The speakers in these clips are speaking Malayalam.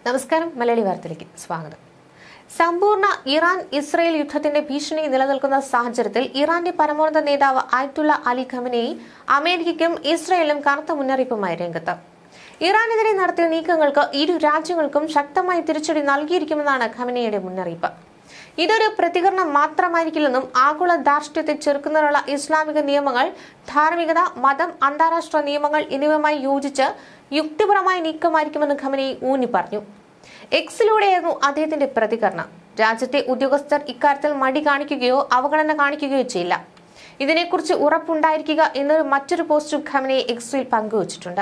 നമസ്കാരം മലയാളി വാർത്തയിലേക്ക് സ്വാഗതം സമ്പൂർണ്ണ ഇറാൻ ഇസ്രയേൽ യുദ്ധത്തിന്റെ ഭീഷണി നിലനിൽക്കുന്ന സാഹചര്യത്തിൽ ഇറാന്റെ പരമോന്നത നേതാവ് ആയത്തുള്ള അലി ഖമനെയി അമേരിക്കയ്ക്കും ഇസ്രയേലും കനത്ത മുന്നറിയിപ്പുമായി രംഗത്ത് ഇറാനെതിരെ നടത്തിയ നീക്കങ്ങൾക്ക് ഇരു രാജ്യങ്ങൾക്കും ശക്തമായി തിരിച്ചടി നൽകിയിരിക്കുമെന്നാണ് ഖമനയുടെ മുന്നറിയിപ്പ് ഇതൊരു പ്രതികരണം മാത്രമായിരിക്കില്ലെന്നും ആഗോള ധാർഷ്ട്യത്തെ ചെറുക്കുന്നതിനുള്ള ഇസ്ലാമിക നിയമങ്ങൾ ധാർമ്മികത മതം അന്താരാഷ്ട്ര നിയമങ്ങൾ എന്നിവയുമായി യോജിച്ച് യുക്തിപരമായ നീക്കമായിരിക്കുമെന്ന് ഖമനയി ഊന്നി പറഞ്ഞു എക്സിലൂടെയായിരുന്നു അദ്ദേഹത്തിന്റെ പ്രതികരണം രാജ്യത്തെ ഉദ്യോഗസ്ഥർ ഇക്കാര്യത്തിൽ മടി കാണിക്കുകയോ അവഗണന കാണിക്കുകയോ ചെയ്യില്ല ഇതിനെക്കുറിച്ച് ഉറപ്പുണ്ടായിരിക്കുക എന്നൊരു മറ്റൊരു പോസ്റ്റും ഖമനയെ എക്സിൽ പങ്കുവച്ചിട്ടുണ്ട്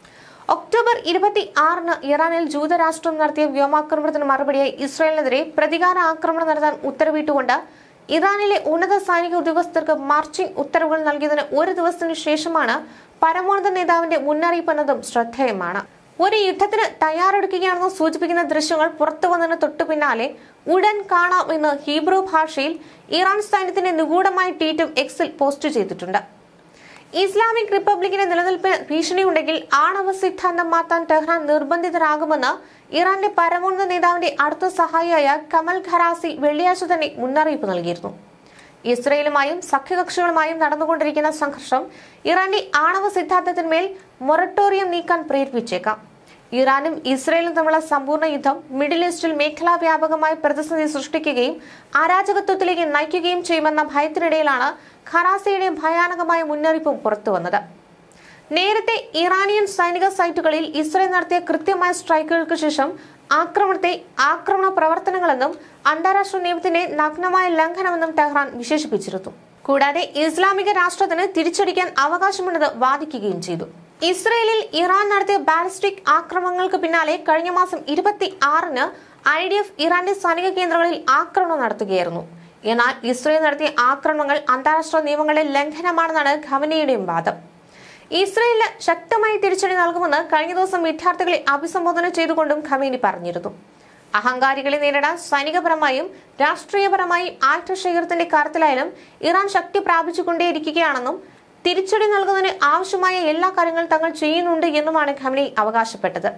ഒക്ടോബർ ഇരുപത്തി ആറിന് ഇറാനിൽ ജൂതരാഷ്ട്രം നടത്തിയ വ്യോമാക്രമണത്തിന് മറുപടിയായി ഇസ്രായേലിനെതിരെ പ്രതികാര ആക്രമണം നടത്താൻ ഉത്തരവിട്ടുകൊണ്ട് ഇറാനിലെ ഉന്നത സൈനിക ഉദ്യോഗസ്ഥർക്ക് മാർച്ചിംഗ് ഉത്തരവുകൾ നൽകിയതിന് ഒരു ദിവസത്തിനു ശേഷമാണ് പരമോന്നത നേതാവിന്റെ മുന്നറിയിപ്പ് എന്നതും ശ്രദ്ധേയമാണ് ഒരു യുദ്ധത്തിന് തയ്യാറെടുക്കുകയാണെന്ന് സൂചിപ്പിക്കുന്ന ദൃശ്യങ്ങൾ പുറത്തു വന്നതിന് തൊട്ടു പിന്നാലെ ഉടൻ കാണാം എന്ന് ഹീബ്രു ഭാഷയിൽ ഇറാൻ സൈന്യത്തിന്റെ നിഗൂഢമായ ട്വീറ്റും എക്സിൽ പോസ്റ്റ് ചെയ്തിട്ടുണ്ട് ഇസ്ലാമിക് റിപ്പബ്ലിക്കിന്റെ നിലനിൽപ്പിന് ഭീഷണിയുണ്ടെങ്കിൽ ആണവ സിദ്ധാന്തം മാറ്റാൻ ടെഹ്റാൻ നിർബന്ധിതരാകുമെന്ന് ഇറാന്റെ പരമോന്നത നേതാവിന്റെ അടുത്ത സഹായിയായ കമൽ ഖറാസി വെള്ളിയാഴ്ച തന്നെ മുന്നറിയിപ്പ് നൽകിയിരുന്നു ഇസ്രയേലുമായും സഖ്യകക്ഷികളുമായും നടന്നുകൊണ്ടിരിക്കുന്ന സംഘർഷം ഇറാന്റെ ആണവ സിദ്ധാന്തത്തിന്മേൽ മൊറട്ടോറിയം നീക്കാൻ പ്രേരിപ്പിച്ചേക്കാം ഇറാനും ഇസ്രയേലും തമ്മിലുള്ള സമ്പൂർണ്ണ യുദ്ധം മിഡിൽ ഈസ്റ്റിൽ മേഖലാ വ്യാപകമായ പ്രതിസന്ധി സൃഷ്ടിക്കുകയും അരാജകത്വത്തിലേക്ക് നയിക്കുകയും ചെയ്യുമെന്ന ഭയത്തിനിടയിലാണ് ഖറാസിയുടെ ഭയാനകമായ മുന്നറിയിപ്പും പുറത്തുവന്നത് നേരത്തെ ഇറാനിയൻ സൈനിക സൈറ്റുകളിൽ ഇസ്രയേൽ നടത്തിയ കൃത്യമായ സ്ട്രൈക്കുകൾക്ക് ശേഷം ആക്രമണത്തെ ആക്രമണ പ്രവർത്തനങ്ങളെന്നും അന്താരാഷ്ട്ര നിയമത്തിന്റെ നഗ്നമായ ലംഘനമെന്നും ടെഹ്റാൻ വിശേഷിപ്പിച്ചിരുന്നു കൂടാതെ ഇസ്ലാമിക രാഷ്ട്രത്തിന് തിരിച്ചടിക്കാൻ അവകാശമുണ്ടെന്ന് വാദിക്കുകയും ചെയ്തു ഇസ്രയേലിൽ ഇറാൻ നടത്തിയ ബാലിസ്റ്റിക് ആക്രമണങ്ങൾക്ക് പിന്നാലെ കഴിഞ്ഞ മാസം ഇരുപത്തി ആറിന് ഐ ഡി എഫ് ഇറാന്റെ സൈനിക കേന്ദ്രങ്ങളിൽ ആക്രമണം നടത്തുകയായിരുന്നു എന്നാൽ ഇസ്രയേൽ നടത്തിയ ആക്രമണങ്ങൾ അന്താരാഷ്ട്ര നിയമങ്ങളുടെ ലംഘനമാണെന്നാണ് ഖമനയുടെയും വാദം ഇസ്രയേലിന് ശക്തമായി തിരിച്ചടി നൽകുമെന്ന് കഴിഞ്ഞ ദിവസം വിദ്യാർത്ഥികളെ അഭിസംബോധന ചെയ്തുകൊണ്ടും ഖമേനി പറഞ്ഞിരുന്നു അഹങ്കാരികളെ നേരിടാൻ സൈനികപരമായും രാഷ്ട്രീയപരമായും ആയുധശേഖരത്തിന്റെ കാര്യത്തിലായാലും ഇറാൻ ശക്തി പ്രാപിച്ചുകൊണ്ടേയിരിക്കുകയാണെന്നും തിരിച്ചടി നൽകുന്നതിന് ആവശ്യമായ എല്ലാ കാര്യങ്ങളും തങ്ങൾ ചെയ്യുന്നുണ്ട് എന്നുമാണ് ഖമനി അവകാശപ്പെട്ടത്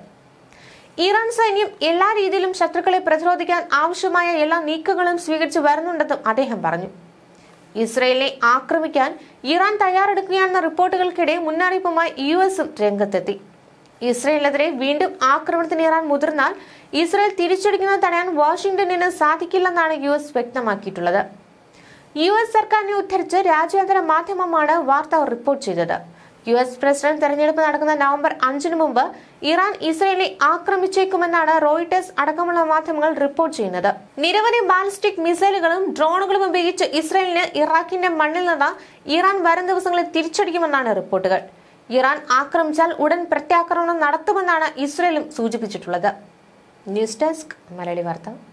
ഇറാൻ സൈന്യം എല്ലാ രീതിയിലും ശത്രുക്കളെ പ്രതിരോധിക്കാൻ ആവശ്യമായ എല്ലാ നീക്കങ്ങളും സ്വീകരിച്ചു വരുന്നുണ്ടെന്നും അദ്ദേഹം പറഞ്ഞു ഇസ്രയേലിനെ ആക്രമിക്കാൻ ഇറാൻ തയ്യാറെടുക്കുകയാണെന്ന റിപ്പോർട്ടുകൾക്കിടെ മുന്നറിയിപ്പുമായി യു എസും രംഗത്തെത്തി ഇസ്രയേലിനെതിരെ വീണ്ടും ആക്രമണത്തിന് ഇറാൻ മുതിർന്നാൽ ഇസ്രയേൽ തിരിച്ചടിക്കുന്നത് തടയാൻ വാഷിംഗ്ടണിന് സാധിക്കില്ലെന്നാണ് യു എസ് വ്യക്തമാക്കിയിട്ടുള്ളത് യു എസ് സർക്കാരിനെ ഉദ്ധരിച്ച് രാജ്യാന്തര മാധ്യമമാണ് വാർത്ത റിപ്പോർട്ട് ചെയ്തത് യു എസ് പ്രസിഡന്റ് തെരഞ്ഞെടുപ്പ് നടക്കുന്ന നവംബർ അഞ്ചിന് മുമ്പ് ഇറാൻ ഇസ്രയേലിനെ ആക്രമിച്ചേക്കുമെന്നാണ് റോയിട്ടേഴ്സ് അടക്കമുള്ള മാധ്യമങ്ങൾ റിപ്പോർട്ട് ചെയ്യുന്നത് നിരവധി ബാലിസ്റ്റിക് മിസൈലുകളും ഡ്രോണുകളും ഉപയോഗിച്ച് ഇസ്രയേലിന് ഇറാഖിന്റെ മണ്ണിൽ നിന്ന് ഇറാൻ വരും ദിവസങ്ങളിൽ തിരിച്ചടിക്കുമെന്നാണ് റിപ്പോർട്ടുകൾ ഇറാൻ ആക്രമിച്ചാൽ ഉടൻ പ്രത്യാക്രമണം നടത്തുമെന്നാണ് ഇസ്രയേലും സൂചിപ്പിച്ചിട്ടുള്ളത് ന്യൂസ് ഡെസ്ക് മലയാളി വാർത്ത